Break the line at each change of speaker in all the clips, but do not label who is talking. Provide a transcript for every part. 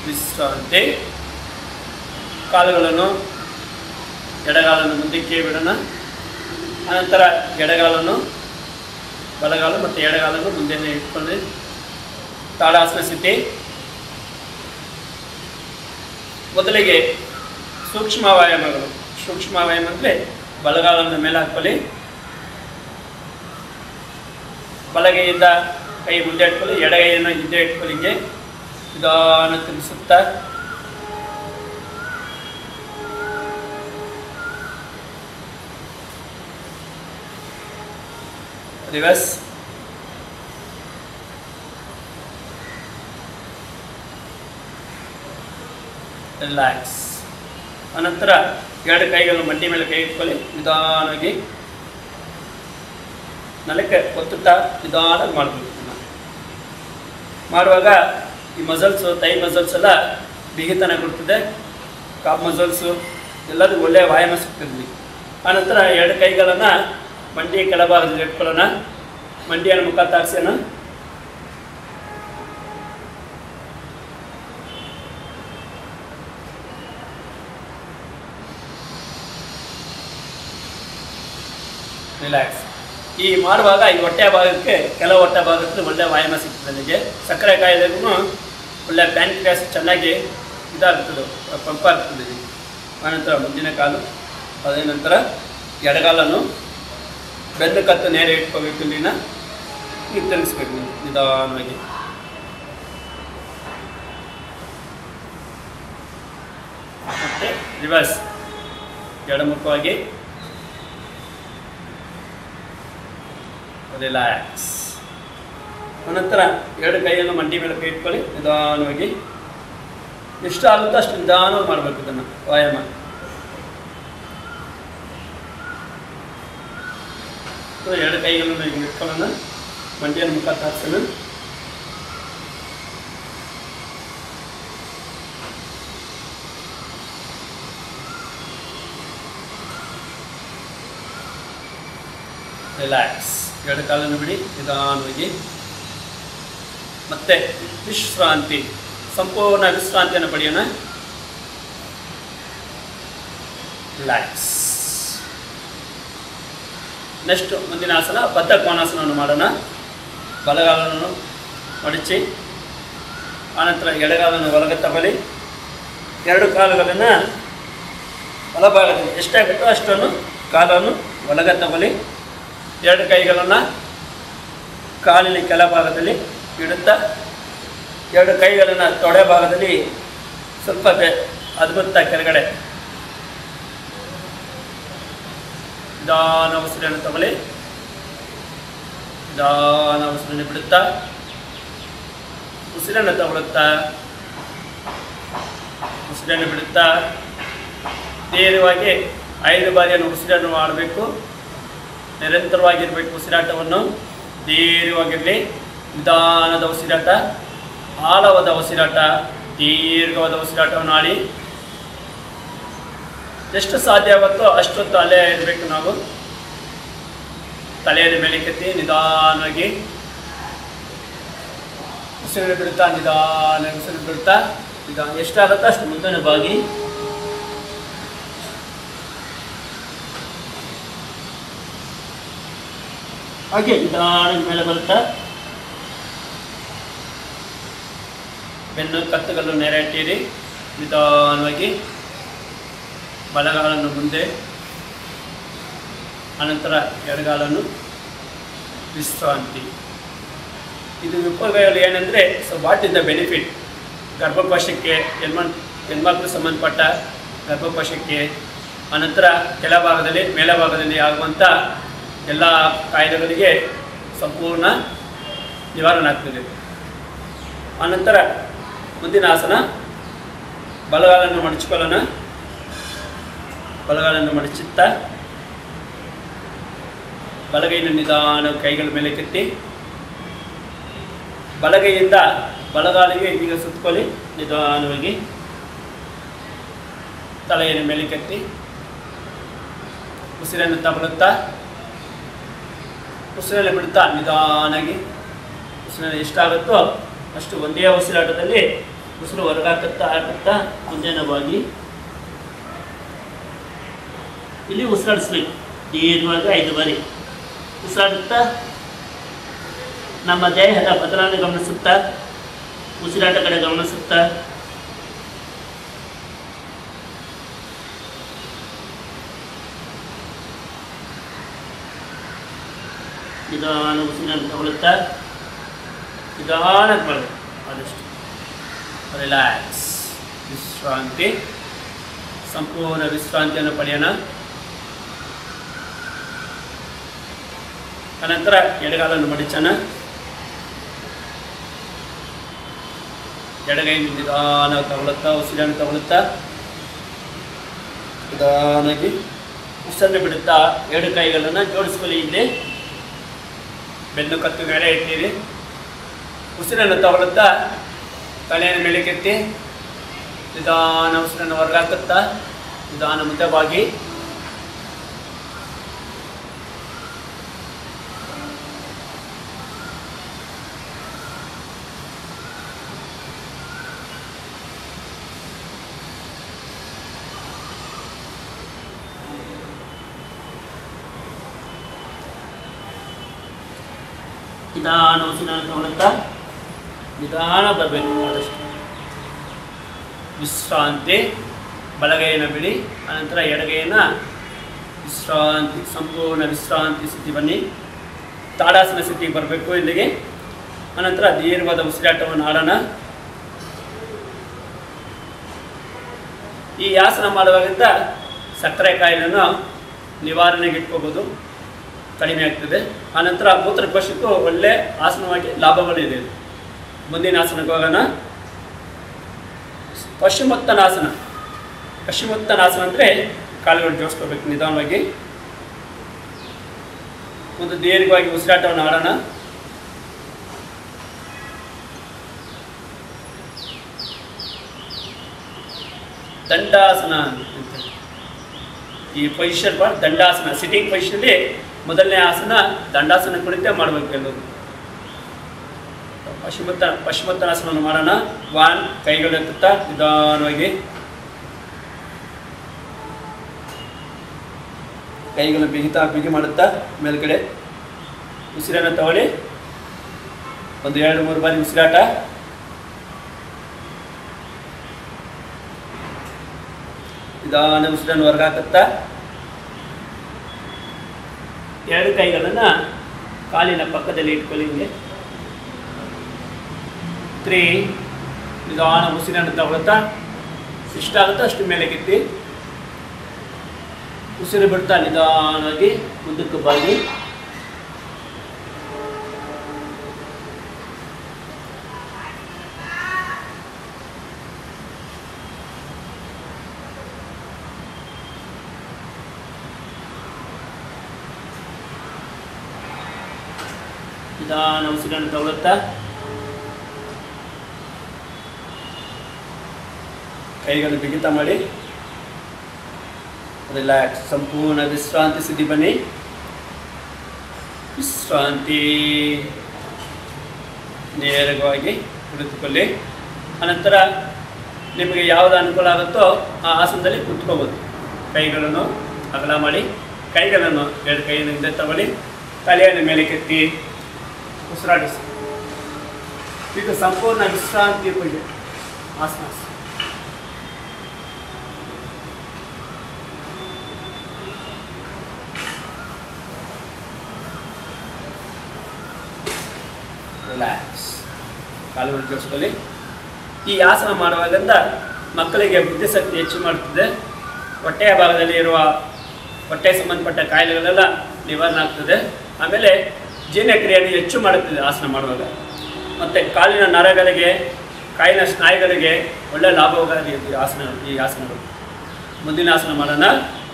ವಿಶ್ರಾಂತಿ ಕಾಲುಗಳನ್ನು ಎಡಗಾಲನ್ನು ಮುಂದಕ್ಕೆ ಬಿಡೋಣ ಅನಂತರ ಎಡಗಾಲನ್ನು ಬಲಗಾಲು ಮತ್ತು ಎಡಗಾಲನ್ನು ಮುಂದೆ ಇಟ್ಕೊಂಡು ತಾಡಾಸನ ಸ್ಥಿತಿ ಮೊದಲಿಗೆ ಸೂಕ್ಷ್ಮ ವ್ಯಾಯಾಮಗಳು ಸೂಕ್ಷ್ಮ ವ್ಯಾಯಾಮ ಅಂದರೆ ಬಲಗಾಲನ್ನು ಮೇಲೆ ಹಾಕೊಳ್ಳಿ ಬಲಗೈಯಿಂದ ಕೈ ಮುಂದೆ ಇಟ್ಕೊಳ್ಳಿ ಎಡಗೈಯನ್ನು ಹಿಂದೆ ಇಟ್ಕೊಳ್ಳಿ ಹಿಂಗೆ ನಿಧಾನ ತಿರುಗಿಸುತ್ತಾ ರಿವರ್ಸ್ ರಿಲ್ಯಾಕ್ಸ್ ಅನಂತರ ಎರಡು ಕೈಗಳನ್ನು ಮಂಡಿ ಮೇಲೆ ಕೈ ಇಟ್ಕೊಳ್ಳಿ ನಿಧಾನವಾಗಿ ನೆಲಕ್ಕೆ ಒತ್ತುತ್ತಾ ನಿಧಾನವಾಗಿ ಮಾಡಬೇಕು ಇದನ್ನ. ಮಾಡುವಾಗ ಈ ಮಸಲ್ಸು ತೈ ಮಸಲ್ಸ್ ಎಲ್ಲ ಬಿಗಿತನ ಕೊಡ್ತದೆ ಕಾಪ್ ಮಸಲ್ಸು ಎಲ್ಲದೂ ಒಳ್ಳೆಯ ವ್ಯಾಯಾಮ ಸಿಗ್ತದೆ ಆನಂತರ ಎರಡು ಕೈಗಳನ್ನು ಮಂಡಿ ಕೆಳಭಾಗದಲ್ಲಿ ಇಟ್ಕೊಳ್ಳೋಣ ಮಂಡಿಯನ್ನು ಮುಖ ತಾರಿಸೋಣ ರಿಲ್ಯಾಕ್ಸ್ ಈ ಮಾಡುವಾಗ ಈ ಹೊಟ್ಟೆ ಭಾಗಕ್ಕೆ ಕೆಲವು ಹೊಟ್ಟೆ ಭಾಗಕ್ಕೆ ಒಳ್ಳೆ ವ್ಯಾಯಾಮ ಸಿಗ್ತದೆ ನನಗೆ ಸಕ್ಕರೆ ಕಾಯಿಲೆಗೂ ಒಳ್ಳೆ ಪ್ಯಾನ್ಕ್ರಿಯಾಸ್ ಚೆನ್ನಾಗಿ ಇದಾಗ್ತದೆ ಪಂಪ್ ಆಗ್ತದೆ ಇದು. ಆನಂತರ ಮುಂದಿನ ಕಾಲು ಅದೇ ನಂತರ ಎಡಗಾಲನ್ನು ಬೆನ್ನು ಕತ್ತು ನೇರ ಇಟ್ಕೋಬೇಕು ಇಲ್ಲಿನ ಈಗ ತಿರುಗಿಸ್ಬೇಕು ನೀವು ನಿಧಾನವಾಗಿ ಮತ್ತೆ ರಿವರ್ಸ್ ಎಡಮುಖವಾಗಿ ರಿಲ್ಯಾಕ್ಸ್ ಅನಂತರ ಎರಡು ಕೈಯನ್ನು ಮಂಡಿ ಮೇಲೆ ಕೈ ಇಟ್ಕೊಳ್ಳಿ ನಿಧಾನವಾಗಿ ಎಷ್ಟು ಆಗುತ್ತೋ ಅಷ್ಟು ನಿಧಾನವಾಗಿ ಮಾಡಬೇಕು ಇದನ್ನು ವ್ಯಾಯಾಮ ಸೊ ಎರಡು ಕೈಗಳನ್ನು ಈಗ ಇಟ್ಕೊಳ್ಳೋಣ ಮಂಡಿಯನ್ನು ಮುಖ ತಾರ್ಸೋಣ ರಿಲ್ಯಾಕ್ಸ್ ಎರಡು ಕಾಲನ್ನು ಬಿಡಿ ನಿಧಾನವಾಗಿ ಮತ್ತೆ ವಿಶ್ರಾಂತಿ ಸಂಪೂರ್ಣ ವಿಶ್ರಾಂತಿಯನ್ನು ಪಡೆಯೋಣ ರಿಲ್ಯಾಕ್ಸ್ ನೆಕ್ಸ್ಟ್ ಮುಂದಿನ ಆಸನ ಬದ್ಧ ಕೋನಾಸನವನ್ನು ಮಾಡೋಣ ಬಲಗಾಲನ್ನು ಮಡಚಿ ಆನಂತರ ಎಡಗಾಲನ್ನು ಒಳಗೆ ತಗೊಳ್ಳಿ ಎರಡು ಕಾಲುಗಳನ್ನು ಬಲಭಾಗದಲ್ಲಿ ಎಷ್ಟಾಗುತ್ತೋ ಅಷ್ಟನ್ನು ಕಾಲನ್ನು ಒಳಗೆ ತಗೊಳ್ಳಿ ಎರಡು ಕೈಗಳನ್ನು ಕಾಲಿನ ಕೆಳಭಾಗದಲ್ಲಿ ಇಡುತ್ತಾ ಎರಡು ಕೈಗಳನ್ನು ತೊಡೆ ಭಾಗದಲ್ಲಿ ಸ್ವಲ್ಪ ಬೆ ಅದ್ಭುತ ಕೆಳಗಡೆ ನಿಧಾನ ಉಸಿರನ್ನು ತಗೊಳ್ಳಿ ನಿಧಾನ ಉಸಿರನ್ನು ಬಿಡುತ್ತಾ ಉಸಿರನ್ನು ತಗೊಳುತ್ತಾ ಉಸಿರನ್ನು ಬಿಡುತ್ತಾ ನೇರವಾಗಿ ಐದು ಬಾರಿಯನ್ನು ಉಸಿರನ್ನು ಮಾಡಬೇಕು ನಿರಂತರವಾಗಿರಬೇಕು ಉಸಿರಾಟವನ್ನು ಧೀರ್ಯವಾಗಿರಲಿ ನಿಧಾನದ ಉಸಿರಾಟ ಆಳವಾದ ಉಸಿರಾಟ ದೀರ್ಘವಾದ ಉಸಿರಾಟವನ್ನು ಆಡಿ ಎಷ್ಟು ಸಾಧ್ಯ ಆಗುತ್ತೋ ಅಷ್ಟೊತ್ತು ಅಲ್ಲೇ ಇರಬೇಕು ನಾವು ತಲೆಯನ್ನು ಮೇಲಕ್ಕೆತ್ತಿ ನಿಧಾನವಾಗಿ ಉಸಿರನ್ನು ಬಿಡುತ್ತಾ ನಿಧಾನ ಉಸಿರು ಬಿಡುತ್ತಾ ನಿಧಾನ ಎಷ್ಟಾಗುತ್ತೋ ಅಷ್ಟು ಮುಂದೆ ಬಾಗಿ ಹಾಗೆ ನಿಧಾನ ಮೇಲೆ ಬರುತ್ತಾ ಬೆನ್ನು ಕತ್ತುಗಳು ನೇರ ಇಟ್ಟಿರಿ ನಿಧಾನವಾಗಿ ಬಲಗಾಲನ್ನು ಮುಂದೆ ಅನಂತರ ಎಡಗಾಲನ್ನು ವಿಶ್ರಾಂತಿ ಇದು ಉಪಯೋಗಗಳು ಏನಂದರೆ so what is the benefit ಗರ್ಭಕೋಶಕ್ಕೆ ಹೆಣ್ಮನ್ ಹೆಣ್ಮಕ್ಳು ಸಂಬಂಧಪಟ್ಟ ಗರ್ಭಕೋಶಕ್ಕೆ ಅನಂತರ ಕೆಳಭಾಗದಲ್ಲಿ ಮೇಲಭಾಗದಲ್ಲಿ ಆಗುವಂಥ ಎಲ್ಲ ಕಾಯಿಲೆಗಳಿಗೆ ಸಂಪೂರ್ಣ ನಿವಾರಣೆ ಆಗ್ತದೆ ಆನಂತರ ಮುಂದಿನ ಆಸನ ಬಲಗಾಲನ್ನು ಮಡಚಿಕೊಳ್ಳೋಣ ಬಲಗಾಲನ್ನು ಮಡಚುತ್ತಾ ಬಲಗೈನ ನಿಧಾನ ಕೈಗಳ ಮೇಲೆ ಕೆತ್ತಿ ಬಲಗೈಯಿಂದ ಬಲಗಾಲಿಗೆ ಈಗ ಸುತ್ತಕೊಳ್ಳಿ ನಿಧಾನವಾಗಿ ತಲೆಯನ್ನು ಮೇಲೆ ಕೆತ್ತಿ ಉಸಿರನ್ನು ತಗೊಳುತ್ತಾ ಉಸಿರಲ್ಲಿ ಬಿಡುತ್ತಾ ನಿಧಾನಾಗಿ ಉಸಿರಲ್ಲಿ ಎಷ್ಟಾಗುತ್ತೋ ಅಷ್ಟು ಒಂದೇ ಉಸಿರಾಟದಲ್ಲಿ ಉಸಿರು ಹೊರಗಾಕುತ್ತಾ ಹಾಕುತ್ತಾ ಮುಂಜಾನವಾಗಿ ಇಲ್ಲಿ ಉಸಿರಾಡಿಸ್ಬೇಕು ದೀರ್ಘವಾಗಿ ಐದು ಬಾರಿ ಉಸಿರಾಡುತ್ತಾ ನಮ್ಮ ದೇಹದ ಬದಲಾವಣೆ ಗಮನಿಸುತ್ತಾ ಉಸಿರಾಟ ಕಡೆ ಗಮನಿಸುತ್ತಾ ನಿಧಾನ ಉಸಿರನ್ನು ತಗೊಳ್ಳುತ್ತಾ ನಿಧಾನ ಮಾಡಬೇಕು ಆದಷ್ಟು ರಿಲ್ಯಾಕ್ಸ್ ವಿಶ್ರಾಂತಿ ಸಂಪೂರ್ಣ ವಿಶ್ರಾಂತಿಯನ್ನು ಪಡೆಯೋಣ ಅನಂತರ ಎಡಗಾಲನ್ನು ಮಡಿಚೋಣ ಎಡಗೈ ನಿಧಾನ ತಗೊಳುತ್ತಾ ಉಸಿರನ್ನು ತಗೊಳುತ್ತಾ ನಿಧಾನಾಗಿ ಉಸಿರನ್ನು ಬಿಡುತ್ತಾ ಎರಡು ಕೈಗಳನ್ನು ಜೋಡಿಸ್ಕೊಳ್ಳಿ ಇಲ್ಲಿ ಬೆನ್ನು ಕತ್ತು ಮೇಲೆ ಇಟ್ಟಿರಿ ಉಸಿರನ್ನು ತಗೊಳುತ್ತಾ ತಲೆಯನ್ನು ಮೇಲಕ್ಕೆತ್ತಿ ನಿಧಾನ ಉಸಿರನ್ನು ಹೊರಗಾಕುತ್ತಾ ನಿಧಾನ ಮುದ್ದವಾಗಿ ನಿಧಾನ ಉಸಿರನ್ನು ತಗೊಳುತ್ತಾ ನಿಧಾನ ಬರಬೇಕು ಆದಷ್ಟು ವಿಶ್ರಾಂತಿ ಬಲಗೈಯನ್ನು ಬಿಡಿ ಅನಂತರ ಎಡಗೈಯನ್ನು ವಿಶ್ರಾಂತಿ ಸಂಪೂರ್ಣ ವಿಶ್ರಾಂತಿ ಸ್ಥಿತಿ ಬನ್ನಿ ತಾಡಾಸನ ಸ್ಥಿತಿಗೆ ಬರಬೇಕು ಇಲ್ಲಿಗೆ ಅನಂತರ ದೀರ್ಘವಾದ ಉಸಿರಾಟವನ್ನು ಆಡೋಣ ಈ ಆಸನ ಮಾಡುವಾಗಿಂದ ಸಕ್ಕರೆ ಕಾಯಿಲೆಯನ್ನು ನಿವಾರಣೆಗೆ ಇಟ್ಕೋಬೋದು ಕಡಿಮೆ ಆಗ್ತದೆ ಆನಂತರ ಮೂತ್ರಕೋಶಕ್ಕೂ ಒಳ್ಳೆ ಆಸನವಾಗಿ ಲಾಭಗಳಿದೆ ಇದು. ಮುಂದಿನ ಆಸನಕ್ಕೆ ಹೋಗೋಣ ಪಶ್ಚಿಮೋತ್ತನಾಸನ ಪಶ್ಚಿಮೋತ್ತನಾಸನ ಅಂದರೆ ಕಾಲುಗಳು ಜೋಡಿಸ್ಕೋಬೇಕು ನಿಧಾನವಾಗಿ ಒಂದು ದೀರ್ಘವಾಗಿ ಉಸಿರಾಟವನ್ನು ಆಡೋಣ ದಂಡಾಸನ ಅಂತ. ಈ ಪೊಸಿಷನ್ ಬಾರ್ ದಂಡಾಸನ ಸಿಟ್ಟಿಂಗ್ ಪೊಸಿಷನಲ್ಲಿ ಮೊದಲನೇ ಆಸನ ದಂಡಾಸನ ಕುಳಿತೇ ಮಾಡಬೇಕು ಎಲ್ಲರೂ ಪಶ್ಚಿಮತ್ತ ಪಶ್ಚಿಮೋತ್ತನಾಸನವನ್ನು ಮಾಡೋಣ ಒನ್ ಕೈಗಳು ಎತ್ತುತ್ತಾ ನಿಧಾನವಾಗಿ ಕೈಗಳು ಬಿಗಿತಾ ಬಿಗಿ ಮಾಡುತ್ತಾ ಮೇಲ್ಗಡೆ ಉಸಿರನ್ನು ತಗೊಳ್ಳಿ ಒಂದು ಎರಡು ಮೂರು ಬಾರಿ ಉಸಿರಾಟ ನಿಧಾನ ಉಸಿರನ್ನು ಹೊರಗಾಕುತ್ತಾ ಎರಡು ಕೈಗಳನ್ನು ಕಾಲಿನ ಪಕ್ಕದಲ್ಲಿ ಇಟ್ಕೊಳ್ಳಿ ಹಿಂಗೆ ತ್ರೀ ನಿಧಾನ ಉಸಿರನ್ನು ತಗೊಳ್ತಾ ಇಷ್ಟಾಗುತ್ತೋ ಅಷ್ಟು ಮೇಲೆ ಕೆತ್ತಿ ಉಸಿರು ಬಿಡ್ತಾ ನಿಧಾನವಾಗಿ ಮುಂದಕ್ಕೆ ಬಾಗಿ ನಿಧಾನ ಉಸಿರನ್ನು ತಗೊಳ್ತಾ ಕೈಗಳನ್ನು ಬಿಗಿತ ಮಾಡಿ ರಿಲ್ಯಾಕ್ಸ್ ಸಂಪೂರ್ಣ ವಿಶ್ರಾಂತಿ ಸ್ಥಿತಿ ಬನ್ನಿ ವಿಶ್ರಾಂತಿ ನೇರವಾಗಿ ಕುಳಿತುಕೊಳ್ಳಿ ಅನಂತರ ನಿಮಗೆ ಯಾವುದು ಅನುಕೂಲ ಆಗುತ್ತೋ ಆ ಆಸನದಲ್ಲಿ ಕುತ್ಕೋಬೋದು ಕೈಗಳನ್ನು ಅಗಲ ಮಾಡಿ ಕೈಗಳನ್ನು ಎರಡು ಕೈಯಿಂದ ತಗೊಳ್ಳಿ ತಲೆಯನ್ನು ಮೇಲೆ ಕೆತ್ತಿ ಉಸಿರಾಡಿಸಿ ಇದು ಸಂಪೂರ್ಣ ವಿಶ್ರಾಂತಿ ಪೂಜೆ ಆಸನ ರಿಲ್ಯಾಕ್ಸ್ ಕಾಲುಗಳು ಜೋಡಿಸ್ಕೊಳ್ಳಿ ಈ ಆಸನ ಮಾಡುವಾಗಿಂದ ಮಕ್ಕಳಿಗೆ ಬುದ್ಧಿಶಕ್ತಿ ಹೆಚ್ಚು ಮಾಡುತ್ತದೆ ಹೊಟ್ಟೆಯ ಭಾಗದಲ್ಲಿ ಇರುವ ಹೊಟ್ಟೆ ಸಂಬಂಧಪಟ್ಟ ಕಾಯಿಲೆಗಳೆಲ್ಲ ನಿವಾರಣೆ ಆಗ್ತದೆ ಆಮೇಲೆ ಜೀರ್ಣಕ್ರಿಯೆಯನ್ನು ಹೆಚ್ಚು ಮಾಡುತ್ತದೆ ಆಸನ ಮಾಡುವಾಗ ಮತ್ತು ಕಾಲಿನ ನರಗಳಿಗೆ ಕಾಯಿನ ಸ್ನಾಯುಗಳಿಗೆ ಒಳ್ಳೆ ಲಾಭವಾಗಿ ಈ ಆಸನ ಈ ಆಸನಗಳು ಮುಂದಿನ ಆಸನ ಮಾಡೋಣ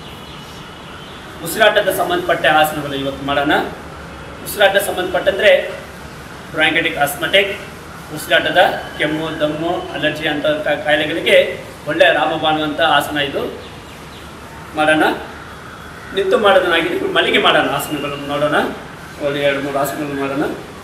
ಉಸಿರಾಟದ ಸಂಬಂಧಪಟ್ಟ ಆಸನಗಳು ಇವತ್ತು ಮಾಡೋಣ ಉಸಿರಾಟ ಸಂಬಂಧಪಟ್ಟಂದರೆ ಬ್ರಾಂಕೆಟಿಕ್ ಆಸ್ಮಟಿಕ್ ಉಸಿರಾಟದ ಕೆಮ್ಮು ದಮ್ಮು ಅಲರ್ಜಿ ಅಂತ ಕಾ- ಕಾಯಿಲೆಗಳಿಗೆ ಒಳ್ಳೆಯ ರಾಮಬಾಣುವಂಥ ಆಸನ ಇದು ಮಾಡೋಣ ನಿಂತು ಮಾಡೋದನ್ನಾಗಿದೆ ಮಲಿಗೆ ಮಾಡೋಣ ಆಸನಗಳನ್ನು ನೋಡೋಣ ಒಂದು ಎರಡು ಮೂರು ಆಸನಗಳು ಮಾಡೋಣ